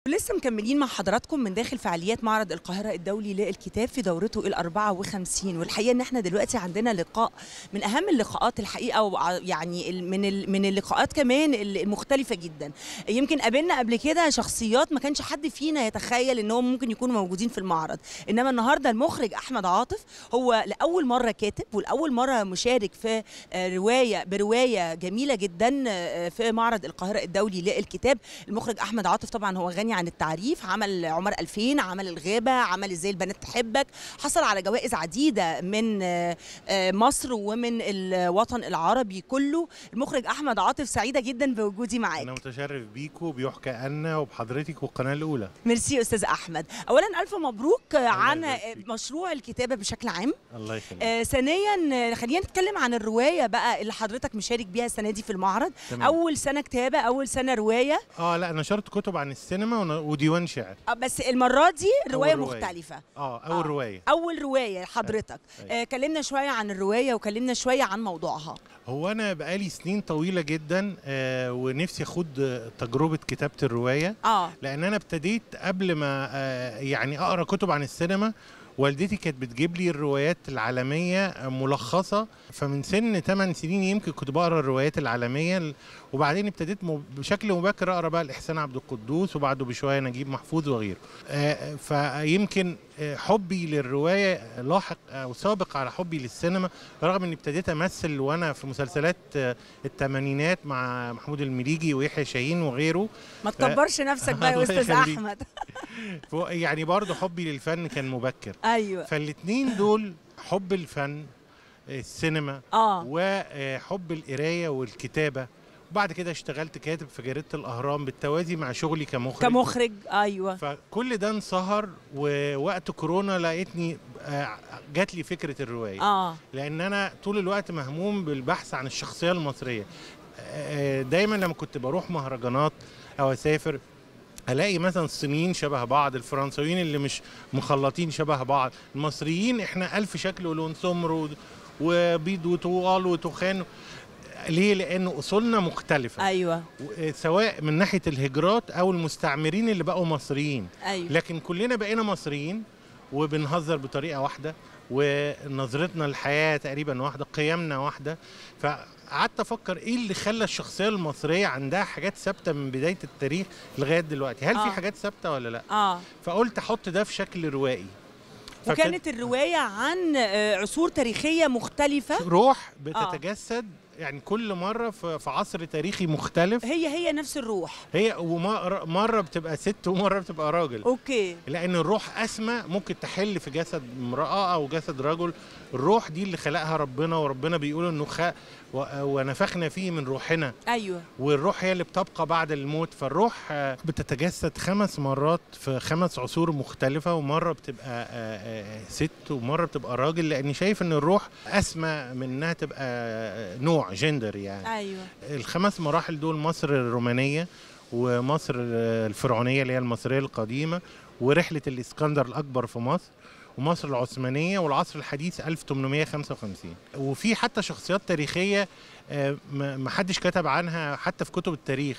ولسه مكملين مع حضراتكم من داخل فعاليات معرض القاهرة الدولي للكتاب في دورته ال 54 والحقيقة ان احنا دلوقتي عندنا لقاء من اهم اللقاءات الحقيقة وع- يعني ال- من ال- من اللقاءات كمان ال- المختلفة جدا يمكن قابلنا قبل كده شخصيات ما كانش حد فينا يتخيل انهم ممكن يكونوا موجودين في المعرض انما النهارده المخرج احمد عاطف هو لاول مرة كاتب ولاول مرة مشارك في آه، رواية برواية جميلة جدا آه، في معرض القاهرة الدولي للكتاب المخرج احمد عاطف طبعا هو غني عن التعريف عمل عمر 2000 عمل الغابه عمل ازاي البنات تحبك حصل على جوائز عديده من آه، آه، مصر ومن الوطن العربي كله المخرج احمد عاطف سعيده جدا بوجودي انا معاك متشرف بيكو وبيحكى أنا وبحضرتك والقناه الاولى ميرسي استاذ احمد اولا الف مبروك آه، عن يبارك آه، فيك. مشروع الكتابه بشكل عام الله يخليك آه، ثانيا آه، خلينا نتكلم عن الروايه بقى اللي حضرتك مشارك بيها السنه دي في المعرض تمام. اول سنه كتابه اول سنه روايه اه لا نشرت كتب عن السينما ون- وديوان شعر آه، بس المره دي روايه رواية. مختلفه اه اول آه. روايه اول روايه لحضرتك أيوة. آه كلمنا شويه عن الروايه وكلمنا شويه عن موضوعها هو انا بقالي سنين طويله جدا آه ونفسي اخد آه، تجربه كتابه الروايه اه لان انا ابتديت قبل ما آه يعني اقرا كتب عن السينما والدتي كانت بتجيب لي الروايات العالميه آه، ملخصه فمن سن 8 سنين يمكن كنت بقرا الروايات العالميه وبعدين ابتديت م- بشكل مبكر اقرا بقى الاحسان عبد القدوس وبعده بشويه نجيب محفوظ وغيره آه، فيمكن آه، حبي للروايه لاحق او سابق على حبي للسينما رغم اني ابتديت امثل وانا في مسلسلات آه، الثمانينات مع محمود المليجي ويحيى شاهين وغيره ما تكبرش نفسك بقى يا الله استاذ يخليك. احمد ف- يعني برضه حبي للفن كان مبكر ايوه فالاتنين دول حب الفن السينما اه وحب القرايه والكتابه وبعد كده اشتغلت كاتب في جريده الاهرام بالتوازي مع شغلي كمخرج كمخرج ايوه فكل ده انصهر ووقت كورونا لقيتني آه، جات لي فكره الروايه اه لان انا طول الوقت مهموم بالبحث عن الشخصيه المصريه آه، دايما لما كنت بروح مهرجانات او اسافر الاقي مثلا الصينيين شبه بعض الفرنساويين اللي مش مخلطين شبه بعض المصريين احنا الف شكل ولون سمر و- وبيض وطوال وتخان ليه لان اصولنا مختلفه ايوه و- سواء من ناحيه الهجرات او المستعمرين اللي بقوا مصريين ايوه لكن كلنا بقينا مصريين وبنهزر بطريقه واحده ونظرتنا للحياه تقريبا واحده قيمنا واحده فقعدت افكر ايه اللي خلى الشخصيه المصريه عندها حاجات ثابته من بدايه التاريخ لغايه دلوقتي هل آه. في حاجات ثابته ولا لا اه فقلت احط ده في شكل روائي فكان وكانت الروايه عن آه، عصور تاريخيه مختلفه روح بتتجسد يعني كل مره في في عصر تاريخي مختلف هي هي نفس الروح هي ومره بتبقى ست ومره بتبقى راجل اوكي لان الروح اسمى ممكن تحل في جسد امراه او جسد رجل الروح دي اللي خلقها ربنا وربنا بيقول انه خ... و... ونفخنا فيه من روحنا ايوه والروح هي اللي بتبقى بعد الموت فالروح آه، بتتجسد خمس مرات في خمس عصور مختلفة ومرة بتبقى آه، آه، ست ومرة بتبقى راجل لأني شايف إن الروح أسمى من إنها تبقى آه، نوع جندر يعني ايوه الخمس مراحل دول مصر الرومانية ومصر الفرعونية اللي هي المصرية القديمة ورحلة الإسكندر الأكبر في مصر ومصر العثمانية والعصر الحديث 1855 وفي حتى شخصيات تاريخية آه، ما ما حدش كتب عنها حتى في كتب التاريخ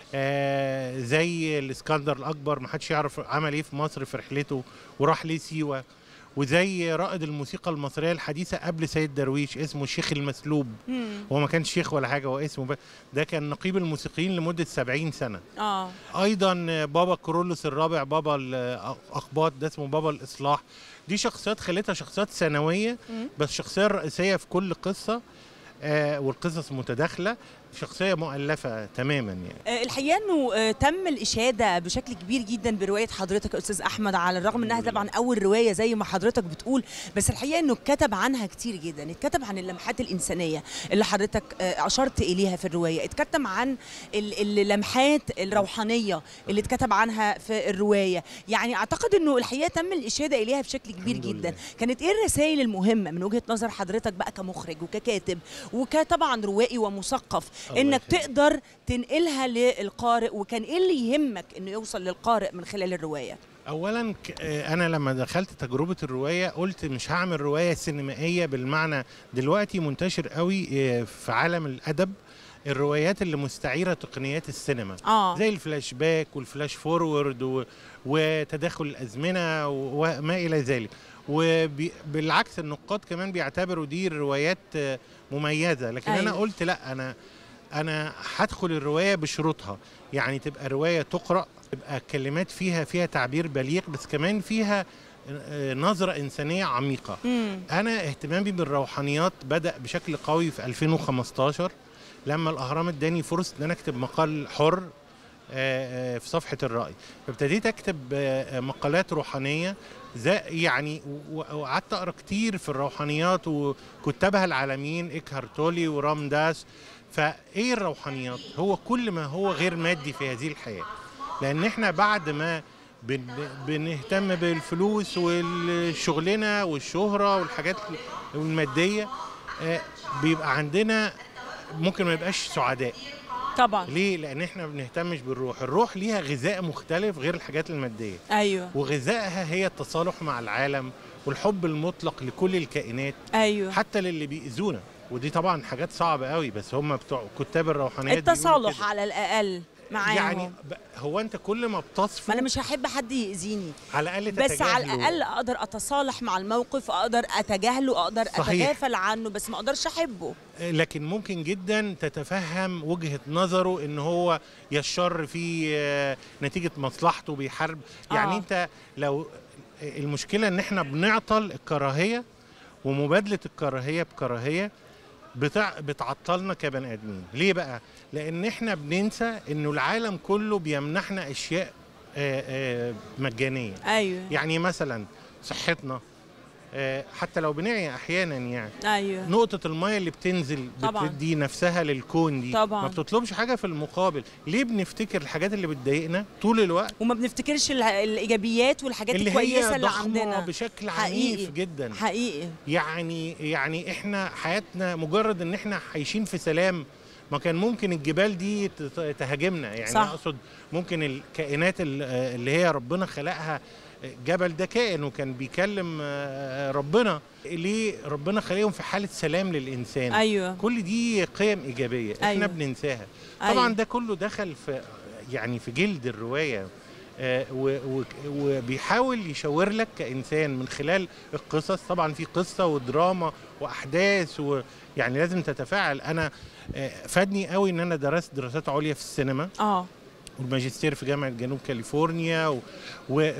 آه، زي الإسكندر الأكبر ما حدش يعرف عمل إيه في مصر في رحلته وراح ليه سيوة وزي رائد الموسيقى المصرية الحديثة قبل سيد درويش اسمه الشيخ المسلوب مم. هو ما كانش شيخ ولا حاجه هو اسمه بس ده كان نقيب الموسيقيين لمده 70 سنه اه ايضا بابا كورولوس الرابع بابا الاقباط ده اسمه بابا الاصلاح دي شخصيات خلتها شخصيات ثانويه مم. بس الشخصيه الرئيسيه في كل قصه آه والقصص متداخله شخصيه مؤلفه تماما يعني آه، الحقيقه انه آه، تم الاشاده بشكل كبير جدا بروايه حضرتك يا استاذ احمد على الرغم انها الحمد طبعا اول روايه زي ما حضرتك بتقول بس الحقيقه انه اتكتب عنها كتير جدا اتكتب عن اللمحات الانسانيه اللي حضرتك آه، اشرت اليها في الروايه اتكتب عن ال- اللمحات الروحانيه اللي اتكتب عنها في الروايه يعني اعتقد انه الحقيقه تم الاشاده اليها بشكل كبير الحمد جدا لله. كانت ايه الرسائل المهمه من وجهه نظر حضرتك بقى كمخرج وككاتب وكطبعا روائي ومثقف الله انك يخليك. تقدر تنقلها للقارئ وكان ايه اللي يهمك انه يوصل للقارئ من خلال الروايه اولا ك- آه، انا لما دخلت تجربه الروايه قلت مش هعمل روايه سينمائيه بالمعنى دلوقتي منتشر قوي آه، في عالم الادب الروايات اللي مستعيره تقنيات السينما اه زي الفلاش باك والفلاش فورورد و... وتداخل الازمنه و- وما الى ذلك وبالعكس النقاد كمان بيعتبروا دي روايات آه، مميزه لكن أيوة. انا أيوة. قلت لا انا انا هدخل الروايه بشروطها يعني تبقى روايه تقرا تبقى الكلمات فيها فيها تعبير بليغ بس كمان فيها آه، نظره انسانيه عميقه امم انا اهتمامي بالروحانيات بدا بشكل قوي في 2015 لما الاهرام اداني فرصه ان انا اكتب مقال حر آه، آه، في صفحه الراي فابتديت اكتب آه، آه، مقالات روحانيه زي يعني و- و- وقعدت اقرا كتير في الروحانيات وكتابها العالميين ايكهارت تولي ورام داس فايه الروحانيات هو كل ما هو غير مادي في هذه الحياه لان احنا بعد ما بن بنهتم بالفلوس والشغلنا والشهره والحاجات الماديه آه، بيبقى عندنا ممكن ما يبقاش سعداء طبعا ليه لان احنا ما بنهتمش بالروح الروح ليها غذاء مختلف غير الحاجات الماديه ايوه وغذائها هي التصالح مع العالم والحب المطلق لكل الكائنات ايوه حتى للي بيأذونا ودي طبعا حاجات صعبه قوي بس هم بتوع كتاب الروحانيات بيقولوا التصالح كده. على الاقل معاهم يعني ب- هو انت كل ما بتصفو ما انا مش هحب حد يأذيني على الاقل بس على تتجاهله. الاقل اقدر اتصالح مع الموقف اقدر اتجاهله اقدر صحيح. اتغافل عنه بس ما اقدرش احبه لكن ممكن جدا تتفهم وجهة نظره ان هو يا الشر في آه، نتيجة مصلحته بيحارب يعني آه. انت لو المشكلة ان احنا بنعطل الكراهية ومبادلة الكراهية بكراهية بتع... بتعطلنا كبني ادمين ليه بقى لان احنا بننسى انه العالم كله بيمنحنا اشياء آه، آه، مجانية ايوه يعني مثلا صحتنا آه، حتى لو بنعي احيانا يعني ايوه نقطة المية اللي بتنزل طبعاً. بتدي نفسها للكون دي طبعاً. ما بتطلبش حاجة في المقابل ليه بنفتكر الحاجات اللي بتضايقنا طول الوقت وما بنفتكرش الع- الايجابيات والحاجات اللي الكويسه هي اللي ضخمة عندنا بشكل حقيقي. عنيف جدا حقيقي يعني يعني احنا حياتنا مجرد ان احنا عايشين في سلام ما كان ممكن الجبال دي تت- تهاجمنا يعني صح. اقصد ممكن الكائنات ال- اللي هي ربنا خلقها جبل ده كائن وكان بيكلم آه، ربنا ليه ربنا خلقهم في حالة سلام للإنسان ايوه كل دي قيم ايجابيه احنا أيوة. بننساها أيوة. طبعا ده كله دخل في يعني في جلد الروايه آه، و- و- وبيحاول يشاور لك كانسان من خلال القصص طبعا في قصه ودراما واحداث ويعني لازم تتفاعل انا آه، فادني قوي ان انا درست دراسات عليا في السينما اه والماجستير في جامعه جنوب كاليفورنيا و- و-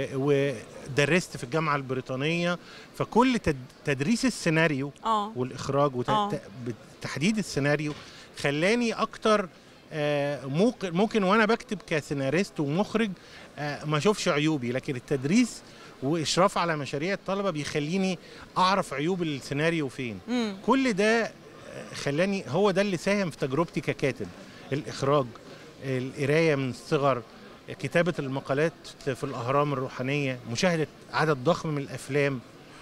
و- ودرست في الجامعه البريطانيه فكل تد- تدريس السيناريو اه والاخراج آه. وتحديد السيناريو خلاني اكتر آه، ممكن ممكن وانا بكتب كسيناريست ومخرج آه، ما اشوفش عيوبي لكن التدريس واشراف على مشاريع الطلبه بيخليني اعرف عيوب السيناريو فين امم كل ده آه، خلاني هو ده اللي ساهم في تجربتي ككاتب الاخراج القرايه من الصغر كتابه المقالات في الاهرام الروحانيه مشاهده عدد ضخم من الافلام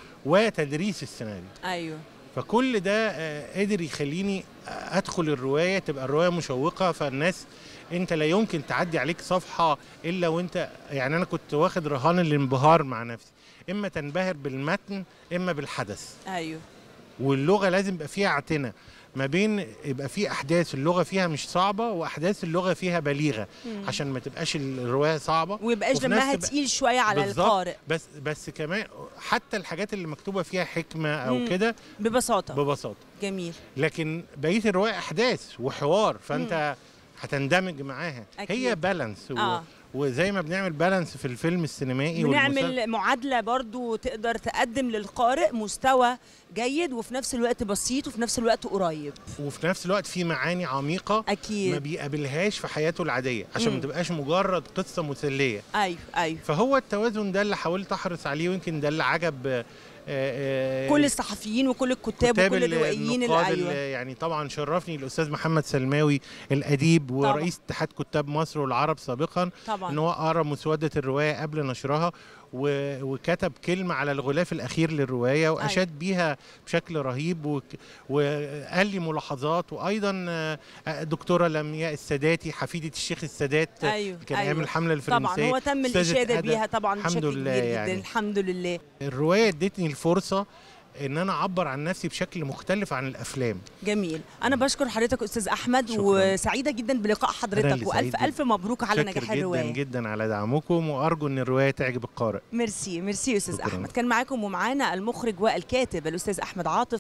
وتدريس السيناريو ايوه فكل ده آه، قدر يخليني ادخل الروايه تبقى الروايه مشوقه فالناس انت لا يمكن تعدي عليك صفحه الا وانت يعني انا كنت واخد رهان الانبهار مع نفسي اما تنبهر بالمتن اما بالحدث ايوه واللغه لازم يبقى فيها اعتناء ما بين يبقى في احداث اللغه فيها مش صعبه واحداث اللغه فيها بليغه مم. عشان ما تبقاش الروايه صعبه ويبقاش وفي دمها نفس- تقيل شويه على بالظبط. القارئ بس بس كمان حتى الحاجات اللي مكتوبه فيها حكمه او مم. كده ببساطه ببساطه جميل لكن بقيه الروايه احداث وحوار فانت هتندمج معاها أكيد. هي بالانس و... آه. وزي ما بنعمل بالانس في الفيلم السينمائي والمسلسل بنعمل معادله برضو تقدر تقدم للقارئ مستوى جيد وفي نفس الوقت بسيط وفي نفس الوقت قريب وفي نفس الوقت في معاني عميقه ما اكيد بيقابلهاش في حياته العاديه عشان مم. ما تبقاش مجرد قصه مسليه ايوه ايوه فهو التوازن ده اللي حاولت احرص عليه ويمكن ده اللي عجب آه، آه، كل الصحفيين وكل الكتاب كتاب وكل ال- الروائيين اللي النقاد ايوه اللي يعني طبعا شرفني الاستاذ محمد سلماوي الاديب ورئيس اتحاد كتاب مصر والعرب سابقا طبعا ان هو قرا مسوده الروايه قبل نشرها و- وكتب كلمه على الغلاف الاخير للروايه واشاد بيها بشكل رهيب وك- وقال لي ملاحظات وايضا آه، آه، دكتوره لمياء الساداتي حفيده الشيخ السادات ايوه كان ايام أيوة. الحمله الفرنسيه طبعا هو تم أستاذة الاشاده أدب. بيها طبعا الحمد بشكل لله كبير يعني. جدا الحمد لله الروايه ادتني الفرصه ان انا اعبر عن نفسي بشكل مختلف عن الافلام جميل انا بشكر حضرتك استاذ احمد شكراً. وسعيده جدا بلقاء أنا حضرتك اللي والف سعيد الف مبروك على شاكر نجاح جدا الروايه جدا على دعمكم وارجو ان الروايه تعجب القارئ ميرسي ميرسي يا استاذ شكراً. احمد كان معاكم ومعانا المخرج والكاتب الاستاذ احمد عاطف